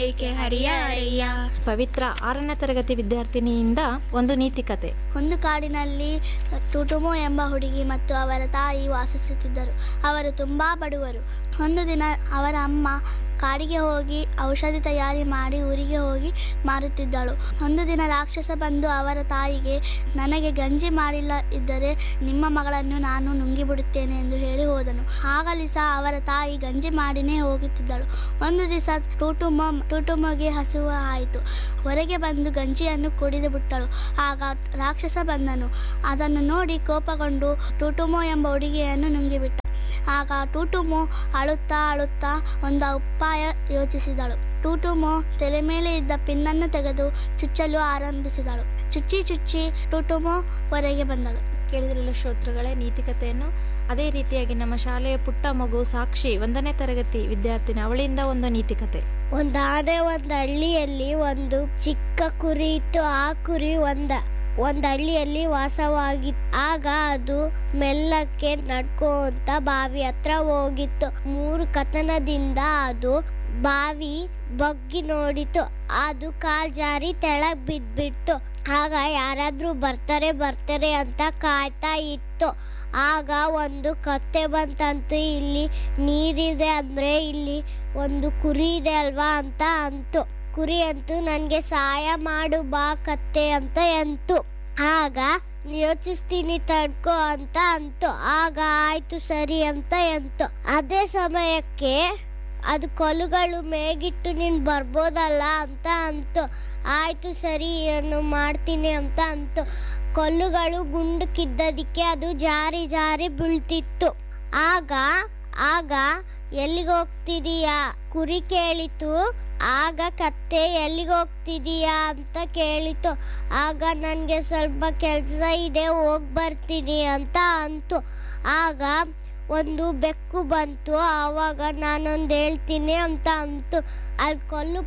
ಏಕೆ ಹರಿಯ ಹರಿಯ ಪವಿತ್ರ ಆರನೇ ತರಗತಿ ವಿದ್ಯಾರ್ಥಿನಿಯಿಂದ ಒಂದು ನೀತಿ ಕತೆ ಒಂದು ಕಾಡಿನಲ್ಲಿ ಟುಟುಮು ಎಂಬ ಹುಡುಗಿ ಮತ್ತು ಅವರ ತಾಯಿ ವಾಸಿಸುತ್ತಿದ್ದರು ಅವರು ತುಂಬ ಬಡವರು ಒಂದು ದಿನ ಅವರ ಅಮ್ಮ ಕಾಡಿಗೆ ಹೋಗಿ ಔಷಧಿ ತಯಾರಿ ಮಾಡಿ ಊರಿಗೆ ಹೋಗಿ ಮಾರುತ್ತಿದ್ದಳು ಒಂದು ದಿನ ರಾಕ್ಷಸ ಬಂದು ಅವರ ತಾಯಿಗೆ ನನಗೆ ಗಂಜಿ ಮಾಡಿಲ್ಲ ಇದ್ದರೆ ನಿಮ್ಮ ಮಗಳನ್ನು ನಾನು ನುಂಗಿಬಿಡುತ್ತೇನೆ ಎಂದು ಹೇಳಿ ಹೋದನು ಆಗಲಿ ಸಹ ಅವರ ತಾಯಿ ಗಂಜಿ ಮಾಡಿನೇ ಹೋಗುತ್ತಿದ್ದಳು ಒಂದು ದಿವಸ ಟುಟುಮ ಟುಟುಮಗೆ ಹಸುವು ಆಯಿತು ಹೊರಗೆ ಬಂದು ಗಂಜಿಯನ್ನು ಕುಡಿದು ಬಿಟ್ಟಳು ಆಗ ರಾಕ್ಷಸ ಬಂದನು ಅದನ್ನು ನೋಡಿ ಕೋಪಗೊಂಡು ಟುಟುಮೋ ಎಂಬ ಹುಡುಗಿಯನ್ನು ನುಂಗಿಬಿಟ್ಟ ಆಗ ಟೂಟುಮು ಅಳುತ್ತಾ ಅಳುತ್ತಾ ಒಂದು ಉಪಾಯ ಯೋಚಿಸಿದಳು ಟೂಟುಮು ತಲೆ ಮೇಲೆ ಇದ್ದ ಪಿನ್ನನ್ನು ತೆಗೆದು ಚುಚ್ಚಲು ಆರಂಭಿಸಿದಳು ಚುಚ್ಚಿ ಚುಚ್ಚಿ ಟೂಟುಮು ಹೊರಗೆ ಬಂದಳು ಕೇಳಿದ್ರಲ್ಲ ಶ್ರೋತೃಗಳೇ ನೀತಿ ಕಥೆಯನ್ನು ಅದೇ ರೀತಿಯಾಗಿ ನಮ್ಮ ಶಾಲೆಯ ಪುಟ್ಟ ಮಗು ಸಾಕ್ಷಿ ಒಂದನೇ ತರಗತಿ ವಿದ್ಯಾರ್ಥಿನಿ ಅವಳಿಂದ ಒಂದು ನೀತಿ ಕತೆ ಒಂದಾನೆ ಒಂದು ಹಳ್ಳಿಯಲ್ಲಿ ಒಂದು ಚಿಕ್ಕ ಕುರಿ ಇತ್ತು ಆ ಕುರಿ ಒಂದ ಒಂದು ಹಳ್ಳಿಯಲ್ಲಿ ವಾಸವಾಗಿತ್ತು ಆಗ ಅದು ಮೆಲ್ಲಕ್ಕೆ ನಡ್ಕೊಂತ ಬಾವಿ ಹತ್ರ ಹೋಗಿತ್ತು ಮೂರು ಕಥನದಿಂದ ಅದು ಬಾವಿ ಬಗ್ಗಿ ನೋಡಿತು ಅದು ಕಾಲ್ ಜಾರಿ ತೆಳಗ್ ಬಿದ್ಬಿಟ್ಟು ಆಗ ಯಾರಾದ್ರೂ ಬರ್ತಾರೆ ಬರ್ತಾರೆ ಅಂತ ಕಾಯ್ತಾ ಇತ್ತು ಆಗ ಒಂದು ಕತ್ತೆ ಬಂತಂತು ಇಲ್ಲಿ ನೀರಿದೆ ಅಂದ್ರೆ ಇಲ್ಲಿ ಒಂದು ಕುರಿ ಇದೆ ಅಲ್ವಾ ಅಂತ ಅಂತು ಕುರಿ ಅಂತೂ ನನಗೆ ಸಹಾಯ ಮಾಡು ಬಾ ಕತ್ತೆ ಅಂತ ಅಂತು ಆಗ ಯೋಚಿಸ್ತೀನಿ ತಡ್ಕೋ ಅಂತ ಅಂತು ಆಗ ಆಯ್ತು ಸರಿ ಅಂತ ಅಂತು ಅದೇ ಸಮಯಕ್ಕೆ ಅದು ಕೊಲುಗಳು ಮೇಗಿಟ್ಟು ನೀನು ಬರ್ಬೋದಲ್ಲ ಅಂತ ಅಂತು ಆಯ್ತು ಸರಿ ಏನು ಮಾಡ್ತೀನಿ ಅಂತ ಅಂತು ಕೊಲ್ಲುಗಳು ಗುಂಡಕ್ಕಿದ್ದದಕ್ಕೆ ಅದು ಜಾರಿ ಜಾರಿ ಬೀಳ್ತಿತ್ತು ಆಗ ಆಗ ಎಲ್ಲಿಗೆ ಹೋಗ್ತಿದೀಯಾ ಕುರಿ ಕೇಳಿತು ಆಗ ಕತ್ತೆ ಎಲ್ಲಿಗೆ ಹೋಗ್ತಿದೀಯಾ ಅಂತ ಕೇಳಿತು ಆಗ ನನಗೆ ಸ್ವಲ್ಪ ಕೆಲಸ ಇದೆ ಹೋಗಿ ಬರ್ತೀನಿ ಅಂತ ಅಂತು ಆಗ ಒಂದು ಬೆಕ್ಕು ಬಂತು ಆವಾಗ ನಾನೊಂದು ಹೇಳ್ತೀನಿ ಅಂತ ಅಂತು ಅಲ್ಲಿ ಕೊಲ್ಲು